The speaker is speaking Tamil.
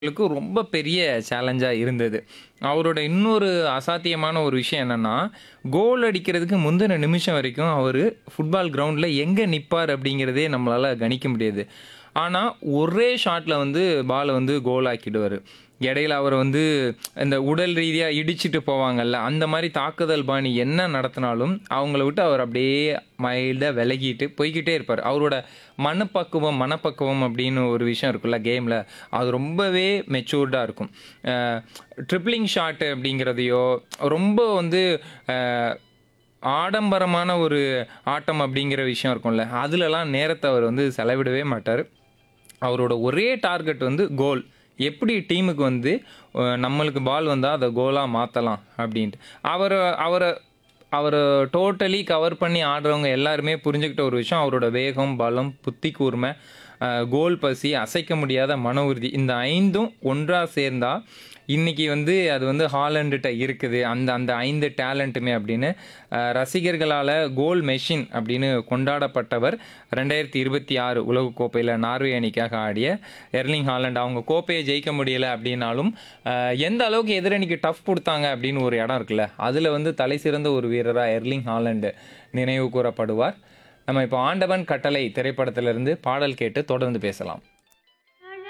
ளுக்கு ரொம்ப பெரிய சேலஞ்சா இருந்தது. அவரோட இன்னொரு அசாத்தியமான ஒரு விஷயம் என்னன்னா, கோல் அடிக்கிறதுக்கு முந்தின நிமிஷம் வரைக்கும் அவரு ஃபுட்பால் கிரவுண்ட்ல எங்க நிப்பார் அப்படிங்கிறதே நம்மளால கணிக்க முடியாது. ஆனா, ஒரே ஷாட்ல வந்து பால வந்து கோல் ஆக்கிடுவாரு. இடையில அவர வந்து இந்த உடல் ரீதியா இடிச்சுட்டு போவாங்கல்ல, அந்த மாரி தாக்குதல் பாணி என்ன நடத்தினாலும், அவங்கள விட்டு அவர் அப்படியே மைல்டா விலகிட்டு போய்க்கிட்டே இருப்பாரு. அவரோட மனப்பக்குவம் மனப்பக்குவம் அப்படின்னு ஒரு விஷயம் இருக்குல்ல கேம்ல, அது ரொம்பவே மெச்சூர்டா இருக்கும். அ ட்ரிப்ளிங் ஷாட் அப்படிங்கிறதையோ, ரொம்ப வந்து அ ஆடம்பரமான ஒரு ஆட்டம் அப்படிங்கிற விஷயம் இருக்கும்ல, அதுலலாம் நேரத்த அவர் வந்து செலவிடவே மாட்டாரு. அவரோட ஒரே டார்கெட் வந்து கோல். எப்படி டீமுக்கு வந்து அ நம்மளுக்கு பால் வந்தா அத கோலா மாத்தலாம் அப்படின்ட்டு. அவர அவர அவர டோட்டலி கவர் பண்ணி ஆடுறவங்க எல்லாருமே புரிஞ்சுக்கிட்ட ஒரு விஷயம், அவரோட வேகம், பலம், புத்தி கூர்மை, அ கோல் பசி, அசைக்க முடியாத மன உறுதி. இந்த 5ம் ஒன்றா சேர்ந்தா, இன்னைக்கு வந்து அது வந்து ஹாலண்டுட்ட இருக்குது. அந்த அந்த 5 டேலண்ட்டுமே அப்படின்னு அ ரசிகர்களால கோல் மெஷின் அப்படின்னு கொண்டாடப்பட்டவர் 2026 உலகக்கோப்பையில நார்வே அணிக்காக ஆடிய எர்லிங் ஹாலண்ட். அவங்க கோப்பைய ஜெயிக்க முடியல அப்படின்னாலும், அ எந்த அளவுக்கு எதிரணிக்கு டஃப் குடுத்தாங்க அப்படின்னு ஒரு இடம் இருக்குல்ல, அதுல வந்து தலைசிறந்த ஒரு வீரரா எர்லிங் ஹாலண்ட் நினைவு கூரப்படுவார். நம்ம இப்போ ஆண்டவன் கட்டளை திரைப்படத்திலிருந்து பாடல் கேட்டு தொடர்ந்து பேசலாம்.